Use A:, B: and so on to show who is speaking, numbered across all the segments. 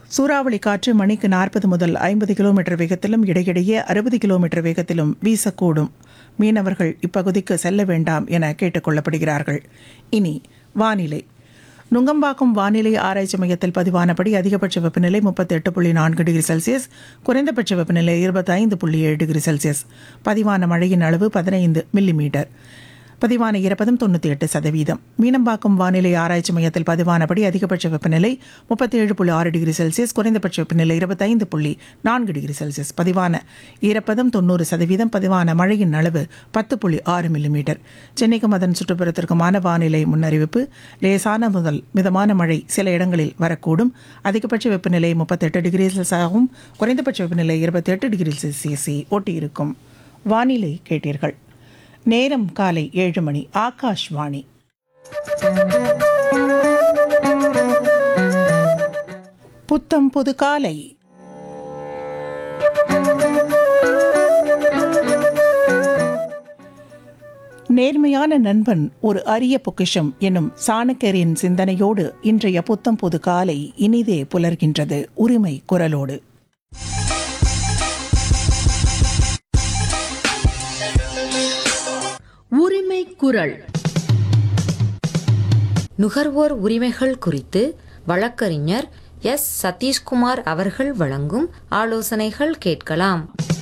A: சூறாவளி காற்று மணிக்கு நாற்பது முதல் ஐம்பது கிலோமீட்டர் வேகத்திலும் இடையிடையே அறுபது கிலோமீட்டர் வேகத்திலும் வீசக்கூடும் மீனவர்கள் இப்பகுதிக்கு செல்ல வேண்டாம் என கேட்டுக்கொள்ளப்படுகிறார்கள் இனி வானிலை நுங்கம்பாக்கம் வானிலை ஆராய்ச்சி மையத்தில் பதிவானபடி அதிகபட்ச வெப்பநிலை முப்பத்தி எட்டு புள்ளி நான்கு டிகிரி செல்சியஸ் குறைந்தபட்ச வெப்பநிலை இருபத்தைந்து புள்ளி ஏழு டிகிரி செல்சியஸ் பதிவான மழையின் அளவு பதினைந்து மில்லிமீட்டர் பதிவான ஈரப்பதம் தொண்ணூற்றி எட்டு சதவீதம் மீனம்பாக்கம் வானிலை ஆராய்ச்சி மையத்தில் பதிவானபடி அதிகபட்ச வெப்பநிலை முப்பத்தி ஏழு புள்ளி ஆறு டிகிரி செல்சியஸ் குறைந்தபட்ச வெப்பநிலை இருபத்தைந்து புள்ளி நான்கு டிகிரி செல்சியஸ் பதிவான ஈரப்பதம் தொண்ணூறு சதவீதம் பதிவான மழையின் அளவு பத்து புள்ளி ஆறு மில்லிமீட்டர் சென்னைக்கும் அதன் சுற்றுப்புறத்திற்குமான வானிலை முன்னறிவிப்பு லேசான முதல் மிதமான மழை சில இடங்களில் வரக்கூடும் அதிகபட்ச வெப்பநிலை முப்பத்தெட்டு டிகிரி செல்சியஸாகவும் குறைந்தபட்ச வெப்பநிலை இருபத்தெட்டு டிகிரி செல்சியஸை ஒட்டியிருக்கும் வானிலை கேட்டீர்கள் நேரம் காலை ஏழு மணி ஆகாஷ்வாணி புத்தம் புது காலை நேர்மையான நண்பன் ஒரு அரிய பொக்கிஷம் எனும் சாணக்கியரின் சிந்தனையோடு இன்றைய புத்தம் புது காலை இனிதே புலர்கின்றது உரிமை குரலோடு
B: உரிமை குரல்
C: நுகர்வோர் உரிமைகள் குறித்து வழக்கறிஞர் எஸ் சதீஷ்குமார் அவர்கள் வழங்கும் ஆலோசனைகள் கேட்கலாம்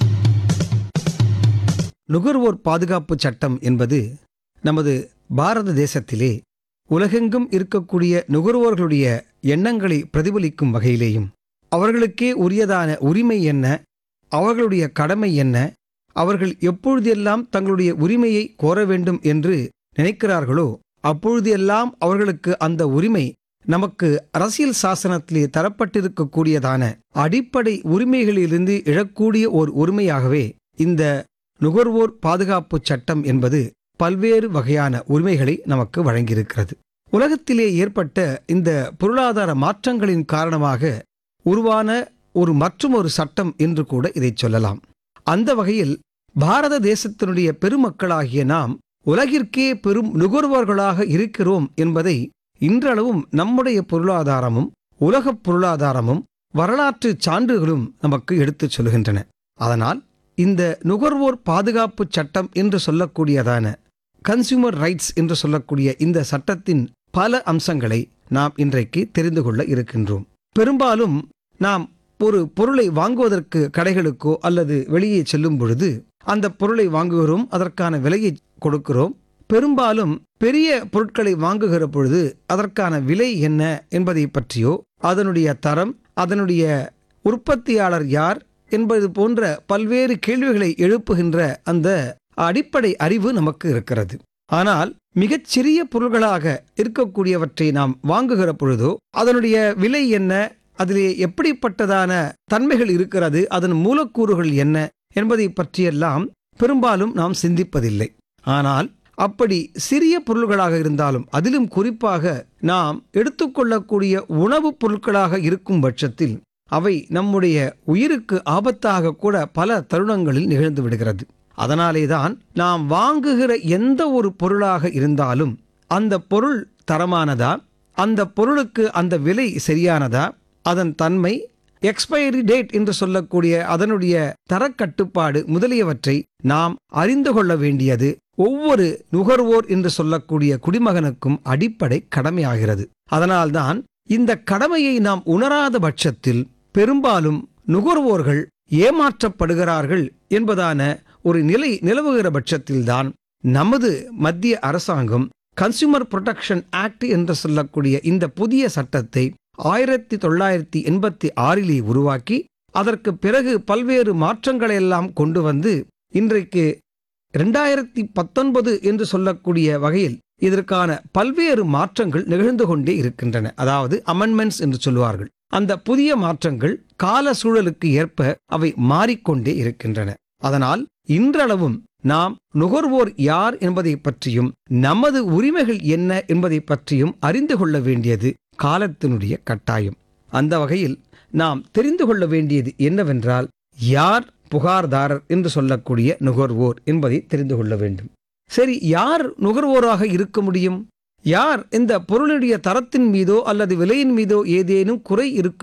D: நுகர்வோர் பாதுகாப்பு சட்டம் என்பது நமது பாரத தேசத்திலே உலகெங்கும் இருக்கக்கூடிய நுகர்வோர்களுடைய எண்ணங்களை பிரதிபலிக்கும் வகையிலேயும் அவர்களுக்கே உரியதான உரிமை என்ன அவர்களுடைய கடமை என்ன அவர்கள் எப்பொழுதெல்லாம் தங்களுடைய உரிமையை கோர வேண்டும் என்று நினைக்கிறார்களோ அப்பொழுதெல்லாம் அவர்களுக்கு அந்த உரிமை நமக்கு அரசியல் சாசனத்திலே தரப்பட்டிருக்கக்கூடியதான அடிப்படை உரிமைகளிலிருந்து எழக்கூடிய ஓர் உரிமையாகவே இந்த நுகர்வோர் பாதுகாப்பு சட்டம் என்பது பல்வேறு வகையான உரிமைகளை நமக்கு வழங்கியிருக்கிறது உலகத்திலே ஏற்பட்ட இந்த பொருளாதார மாற்றங்களின் காரணமாக உருவான ஒரு மற்றுமொரு சட்டம் என்று கூட இதை சொல்லலாம் அந்த வகையில் பாரத தேசத்தினுடைய பெருமக்களாகிய நாம் உலகிற்கே பெரும் நுகர்வோர்களாக இருக்கிறோம் என்பதை இன்றளவும் நம்முடைய பொருளாதாரமும் உலகப் பொருளாதாரமும் வரலாற்று சான்றுகளும் நமக்கு எடுத்துச் சொல்கின்றன அதனால் இந்த நுகர்வோர் பாதுகாப்பு சட்டம் என்று சொல்லக்கூடியதான கன்சியூமர் ரைட்ஸ் என்று சொல்லக்கூடிய இந்த சட்டத்தின் பல அம்சங்களை நாம் இன்றைக்கு தெரிந்து கொள்ள இருக்கின்றோம் பெரும்பாலும் நாம் ஒரு பொருளை வாங்குவதற்கு கடைகளுக்கோ அல்லது வெளியே செல்லும் பொழுது அந்த பொருளை வாங்குகிறோம் அதற்கான விலையை கொடுக்கிறோம் பெரும்பாலும் பெரிய பொருட்களை வாங்குகிற பொழுது அதற்கான விலை என்ன என்பதை பற்றியோ அதனுடைய தரம் அதனுடைய உற்பத்தியாளர் யார் என்பது போன்ற பல்வேறு கேள்விகளை எழுப்புகின்ற அந்த அடிப்படை அறிவு நமக்கு இருக்கிறது ஆனால் மிகச் சிறிய பொருள்களாக இருக்கக்கூடியவற்றை நாம் வாங்குகிற பொழுதோ அதனுடைய விலை என்ன அதிலே எப்படிப்பட்டதான தன்மைகள் இருக்கிறது அதன் மூலக்கூறுகள் என்ன என்பதை பற்றியெல்லாம் பெரும்பாலும் நாம் சிந்திப்பதில்லை ஆனால் அப்படி சிறிய பொருள்களாக இருந்தாலும் அதிலும் குறிப்பாக நாம் எடுத்துக்கொள்ளக்கூடிய உணவுப் பொருட்களாக இருக்கும் பட்சத்தில் அவை நம்முடைய உயிருக்கு ஆபத்தாக கூட பல தருணங்களில் நிகழ்ந்து விடுகிறது அதனாலேதான் நாம் வாங்குகிற எந்த ஒரு பொருளாக இருந்தாலும் அந்த பொருள் தரமானதா அந்த பொருளுக்கு அந்த விலை சரியானதா அதன் தன்மை எக்ஸ்பைரி டேட் என்று சொல்லக்கூடிய அதனுடைய தரக்கட்டுப்பாடு முதலியவற்றை நாம் அறிந்து கொள்ள வேண்டியது ஒவ்வொரு நுகர்வோர் என்று சொல்லக்கூடிய குடிமகனுக்கும் அடிப்படை கடமையாகிறது அதனால்தான் இந்த கடமையை நாம் உணராத பட்சத்தில் பெரும்பாலும் நுகர்வோர்கள் ஏமாற்றப்படுகிறார்கள் என்பதான ஒரு நிலை நிலவுகிற பட்சத்தில்தான் நமது மத்திய அரசாங்கம் கன்சியூமர் புரொடெக்ஷன் ஆக்ட் என்று சொல்லக்கூடிய இந்த புதிய சட்டத்தை ஆயிரத்தி தொள்ளாயிரத்தி எண்பத்தி ஆறிலே உருவாக்கி அதற்கு பிறகு பல்வேறு மாற்றங்களை எல்லாம் கொண்டு வந்து இன்றைக்கு ரெண்டாயிரத்தி பத்தொன்பது என்று சொல்லக்கூடிய வகையில் இதற்கான பல்வேறு மாற்றங்கள் நிகழ்ந்து கொண்டே இருக்கின்றன அதாவது அமெண்ட்மெண்ட்ஸ் என்று சொல்வார்கள் அந்த புதிய மாற்றங்கள் கால சூழலுக்கு ஏற்ப அவை மாறிக்கொண்டே இருக்கின்றன அதனால் இன்றளவும் நாம் நுகர்வோர் யார் என்பதை பற்றியும் நமது உரிமைகள் என்ன என்பதை பற்றியும் அறிந்து கொள்ள வேண்டியது காலத்தினுடைய கட்டாயம் அந்த வகையில் நாம் தெரிந்து கொள்ள வேண்டியது என்னவென்றால் யார் புகார்தாரர் என்று சொல்லக்கூடிய நுகர்வோர் என்பதை தெரிந்து கொள்ள வேண்டும் சரி யார் நுகர்வோராக இருக்க முடியும் யார் இந்த பொருளுடைய தரத்தின் மீதோ அல்லது விலையின் மீதோ ஏதேனும் குறை இருக்கும்